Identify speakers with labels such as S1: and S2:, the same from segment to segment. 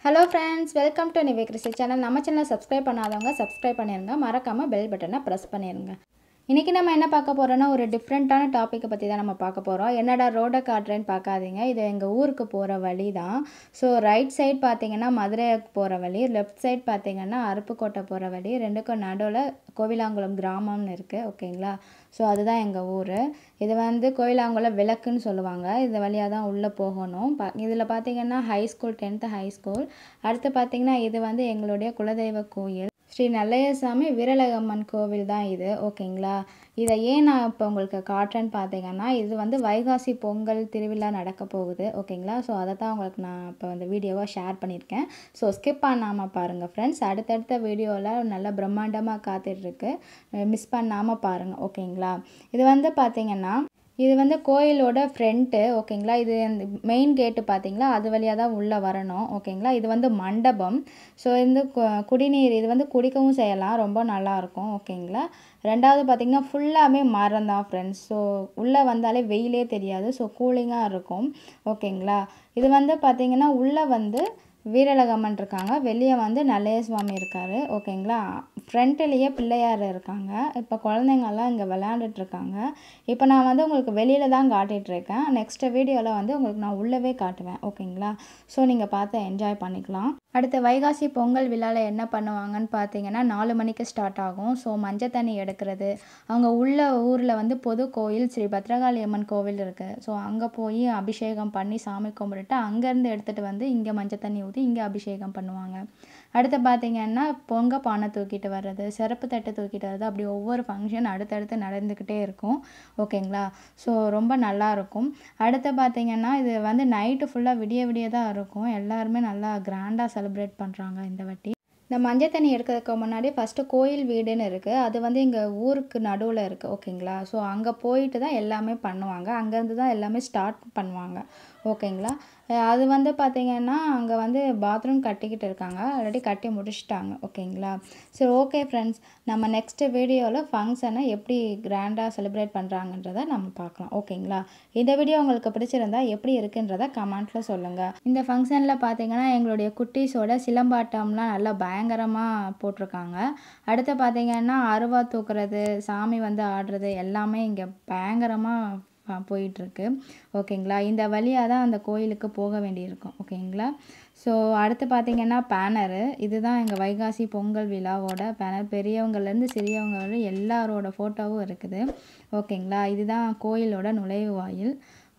S1: hello friends welcome to Nive Christy channel நம்ம channel subscribe பண்ணாதவங்க subscribe பண்ணிடுங்க மறக்காமல் பெல் பட்டனை ப்ரெஸ் பண்ணிடுங்க இன்றைக்கி நம்ம என்ன பார்க்க போகிறோன்னா ஒரு டிஃப்ரெண்ட்டான டாப்பிக்கை பற்றி தான் நம்ம பார்க்க போகிறோம் என்னடா ரோடை காட்டுறேன்னு பார்க்காதீங்க இது எங்கள் ஊருக்கு போகிற வழி தான் ஸோ ரைட் சைடு பார்த்தீங்கன்னா மதுரைக்கு போகிற வழி லெஃப்ட் சைடு பார்த்தீங்கன்னா அருப்புக்கோட்டை போகிற வழி ரெண்டுக்கும் நடுவில் கோவிலாங்குளம் கிராமம்னு இருக்குது ஓகேங்களா ஸோ அதுதான் எங்கள் ஊர் இது வந்து கோயிலாங்குளம் விளக்குன்னு சொல்லுவாங்க இது வழியாக தான் உள்ளே போகணும் ப இதில் பார்த்தீங்கன்னா high school tenth high school அடுத்து பார்த்தீங்கன்னா இது வந்து எங்களுடைய குலதெய்வ கோயில் ஸ்ரீ நல்லையசாமி வீரலகம்மன் கோவில் தான் இது ஓகேங்களா இதை ஏன் நான் இப்போ உங்களுக்கு காட்டுறேன்னு பார்த்தீங்கன்னா இது வந்து வைகாசி பொங்கல் திருவிழா நடக்க போகுது ஓகேங்களா ஸோ அதை தான் உங்களுக்கு நான் இப்போ வந்து வீடியோவாக ஷேர் பண்ணியிருக்கேன் ஸோ ஸ்கிப் பண்ணாமல் பாருங்கள் ஃப்ரெண்ட்ஸ் அடுத்தடுத்த வீடியோவில் நல்ல பிரம்மாண்டமாக காத்துட்ருக்கு மிஸ் பண்ணாமல் பாருங்கள் ஓகேங்களா இது வந்து பார்த்தீங்கன்னா இது வந்து கோயிலோட ஃப்ரண்ட்டு ஓகேங்களா இது மெயின் கேட்டு பார்த்தீங்களா அது வழியாக தான் உள்ளே வரணும் ஓகேங்களா இது வந்து மண்டபம் ஸோ இந்த கு- குடிநீர் இது வந்து குடிக்கவும் செய்யலாம் ரொம்ப நல்லாயிருக்கும் ஓகேங்களா ரெண்டாவது பார்த்தீங்கன்னா ஃபுல்லாமே மரம் தான் ஃப்ரெண்ட்ஸ் ஸோ உள்ளே வந்தாலே வெயிலே தெரியாது ஸோ கூலிங்காக இருக்கும் ஓகேங்களா இது வந்து பார்த்தீங்கன்னா உள்ளே வந்து வீரலகம்மன் இருக்காங்க வெளியே வந்து நல்லைய சுவாமி இருக்கார் ஓகேங்களா ஃப்ரண்ட்லேயே பிள்ளையார் இருக்காங்க இப்போ குழந்தைங்கள்லாம் இங்கே விளையாண்டுட்டு இருக்காங்க இப்போ நான் வந்து உங்களுக்கு வெளியில் தான் காட்டிகிட்டு இருக்கேன் நெக்ஸ்ட் வீடியோவில் வந்து உங்களுக்கு நான் உள்ளவே காட்டுவேன் ஓகேங்களா ஸோ நீங்கள் பார்த்து என்ஜாய் பண்ணிக்கலாம் அடுத்து வைகாசி பொங்கல் விழாவில் என்ன பண்ணுவாங்கன்னு பார்த்தீங்கன்னா நாலு மணிக்கு ஸ்டார்ட் ஆகும் ஸோ மஞ்சள் தண்ணி எடுக்கிறது அவங்க உள்ள ஊரில் வந்து பொது கோயில் ஸ்ரீ பத்ரகாளி அம்மன் கோவில் இருக்குது ஸோ அங்கே போய் அபிஷேகம் பண்ணி சாமி கும்பிட்டுட்டு அங்கேருந்து எடுத்துகிட்டு வந்து இங்கே மஞ்சள் தண்ணி ஊற்றி இங்கே அபிஷேகம் பண்ணுவாங்க அடுத்து பார்த்தீங்கன்னா பொங்க பானை தூக்கிட்டு வர்றது சிறப்பு தட்டு தூக்கிட்டு வர்றது அப்படி ஒவ்வொரு ஃபங்க்ஷன் அடுத்தடுத்து நடந்துக்கிட்டே இருக்கும் ஓகேங்களா ஸோ ரொம்ப நல்லா இருக்கும் அடுத்து பார்த்தீங்கன்னா இது வந்து நைட்டு ஃபுல்லாக விடிய விடிய தான் இருக்கும் எல்லாருமே நல்லா கிராண்டாக செலிப்ரேட் பண்ணுறாங்க இந்த வாட்டி இந்த மஞ்சள் தண்ணி எடுக்கிறதுக்கு முன்னாடி ஃபஸ்ட்டு கோயில் வீடுன்னு இருக்குது அது வந்து எங்கள் ஊருக்கு நடுவில் இருக்குது ஓகேங்களா ஸோ அங்கே போயிட்டு தான் எல்லாமே பண்ணுவாங்க அங்கேருந்து தான் எல்லாமே ஸ்டார்ட் பண்ணுவாங்க ஓகேங்களா அஹ் அது வந்து பார்த்திங்கன்னா அங்கே வந்து பாத்ரூம் கட்டிக்கிட்டு இருக்காங்க ஆல்ரெடி கட்டி முடிச்சிட்டாங்க ஓகேங்களா சரி ஓகே ஃப்ரெண்ட்ஸ் நம்ம நெக்ஸ்ட் வீடியோவில் ஃபங்க்ஷனை எப்படி கிராண்டாக செலிப்ரேட் பண்ணுறாங்கன்றதை நம்ம பார்க்கலாம் ஓகேங்களா இந்த வீடியோ உங்களுக்கு பிடிச்சிருந்தா எப்படி இருக்குன்றதை கமெண்ட்டில் சொல்லுங்கள் இந்த ஃபங்க்ஷனில் பார்த்தீங்கன்னா எங்களுடைய குட்டீஸோட சிலம்பாட்டம்லாம் நல்லா பயங்கரமாக போட்டிருக்காங்க அடுத்து பார்த்தீங்கன்னா அருவா தூக்குறது சாமி வந்து ஆடுறது எல்லாமே இங்கே பயங்கரமாக போயிட்டுருக்கு ஓகேங்களா இந்த வழியாக தான் அந்த கோயிலுக்கு போக வேண்டியிருக்கும் ஓகேங்களா ஸோ அடுத்து பார்த்தீங்கன்னா பேனரு இதுதான் எங்கள் வைகாசி பொங்கல் விழாவோட பேனர் பெரியவங்கள்லேருந்து சிறியவங்க வரை எல்லாரோட ஃபோட்டோவும் இருக்குது ஓகேங்களா இதுதான் கோயிலோட நுழைவு வாயில்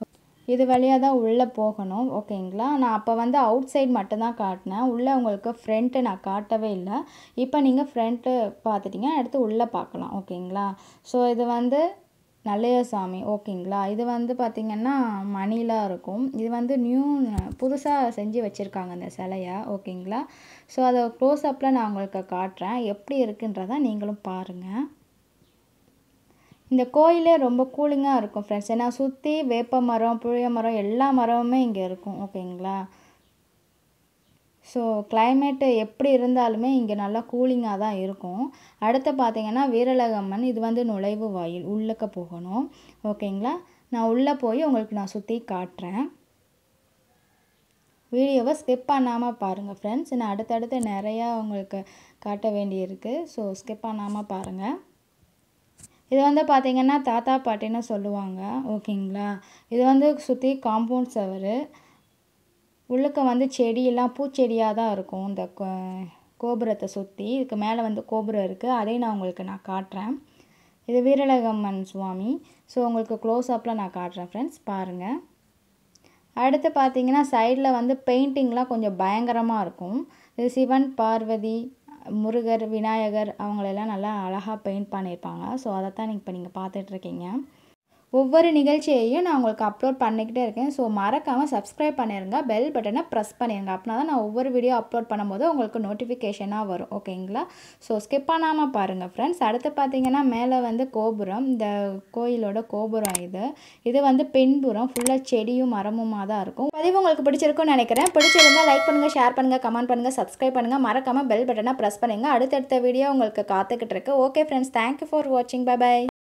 S1: இது வழியாக தான் உள்ளே போகணும் ஓகேங்களா நான் அப்போ வந்து அவுட் சைடு மட்டும்தான் காட்டினேன் உள்ளே உங்களுக்கு ஃப்ரண்ட்டு நான் காட்டவே இல்லை இப்போ நீங்கள் ஃப்ரண்ட்டு பார்த்துட்டீங்க அடுத்து உள்ளே பார்க்கலாம் ஓகேங்களா ஸோ இது வந்து நல்லையசாமி ஓகேங்களா இது வந்து பார்த்திங்கன்னா மணிலாம் இருக்கும் இது வந்து நியூ புதுசாக செஞ்சு வச்சுருக்காங்க இந்த சிலையை ஓகேங்களா ஸோ அதை க்ளோஸ்அப்பில் நான் உங்களுக்கு காட்டுறேன் எப்படி இருக்குன்றதை நீங்களும் பாருங்கள் இந்த கோயிலே ரொம்ப கூலிங்காக இருக்கும் ஃப்ரெண்ட்ஸ் ஏன்னா சுற்றி வேப்ப மரம் புளிய மரம் எல்லா மரமுமே இங்கே இருக்கும் ஓகேங்களா ஸோ climate எப்படி இருந்தாலுமே இங்கே நல்லா கூலிங்காக தான் இருக்கும் அடுத்து பார்த்தீங்கன்னா வீரலகம்மன் இது வந்து நுழைவு வாயில் உள்ளக்க போகணும் ஓகேங்களா நான் உள்ளே போய் உங்களுக்கு நான் சுற்றி காட்டுறேன் வீடியோவை ஸ்கிப் பண்ணாமல் பாருங்கள் ஃப்ரெண்ட்ஸ் நான் அடுத்தடுத்து நிறையா உங்களுக்கு காட்ட வேண்டியிருக்கு ஸோ ஸ்கிப் பண்ணாமல் பாருங்கள் இது வந்து பார்த்தீங்கன்னா தாத்தா பாட்டின்னு சொல்லுவாங்க ஓகேங்களா இது வந்து சுற்றி காம்பவுண்ட் சவரு உள்ளுக்க வந்து செடியெல்லாம் பூச்செடியாக தான் இருக்கும் இந்த கோ- கோபுரத்தை சுற்றி இதுக்கு மேலே வந்து கோபுரம் இருக்குது அதையும் நான் உங்களுக்கு நான் காட்டுறேன் இது வீரலகம்மன் சுவாமி ஸோ உங்களுக்கு க்ளோஸ் அப்பில் நான் காட்டுறேன் ஃப்ரெண்ட்ஸ் பாருங்கள் அடுத்து பார்த்தீங்கன்னா சைடில் வந்து பெயிண்டிங்லாம் கொஞ்சம் பயங்கரமாக இருக்கும் இது சிவன் பார்வதி முருகர் விநாயகர் அவங்களெல்லாம் நல்லா அழகாக பெயிண்ட் பண்ணியிருப்பாங்க ஸோ அதை தான் இப்போ நீங்கள் பார்த்துட்ருக்கீங்க ஒவ்வொரு நிகழ்ச்சியையும் நான் உங்களுக்கு அப்லோட் பண்ணிக்கிட்டே இருக்கேன் ஸோ மறக்காமல் சப்ஸ்கிரைப் பண்ணிடுங்க பெல் பட்டனை ப்ரெஸ் பண்ணிடுங்க அப்படின்னா தான் நான் ஒவ்வொரு வீடியோ அப்லோட் பண்ணும்போது உங்களுக்கு நோட்டிஃபிகேஷனாக வரும் ஓகேங்களா ஸோ ஸ்கிப் பண்ணாமல் பாருங்கள் ஃப்ரெண்ட்ஸ் அடுத்து பார்த்தீங்கன்னா மேலே வந்து கோபுரம் இந்த கோயிலோட கோபுரம் இது இது வந்து பின்புறம் ஃபுல்லாக செடியும் மரமுமாக தான் இருக்கும் பதிவு உங்களுக்கு பிடிச்சிருக்கும்னு நினைக்கிறேன் பிடிச்சிருந்தா லைக் பண்ணுங்கள் ஷேர் பண்ணுங்கள் கமெண்ட் பண்ணுங்கள் சப்ஸ்கிரைப் பண்ணுங்கள் மறக்காமல் பெல் பட்டனை ப்ரெஸ் பண்ணுங்கள் அடுத்தடுத்த வீடியோ உங்களுக்கு காத்துக்கிட்டு இருக்கு ஓகே ஃப்ரெண்ட்ஸ் தேங்க்யூ ஃபார் வாட்சிங் பை பை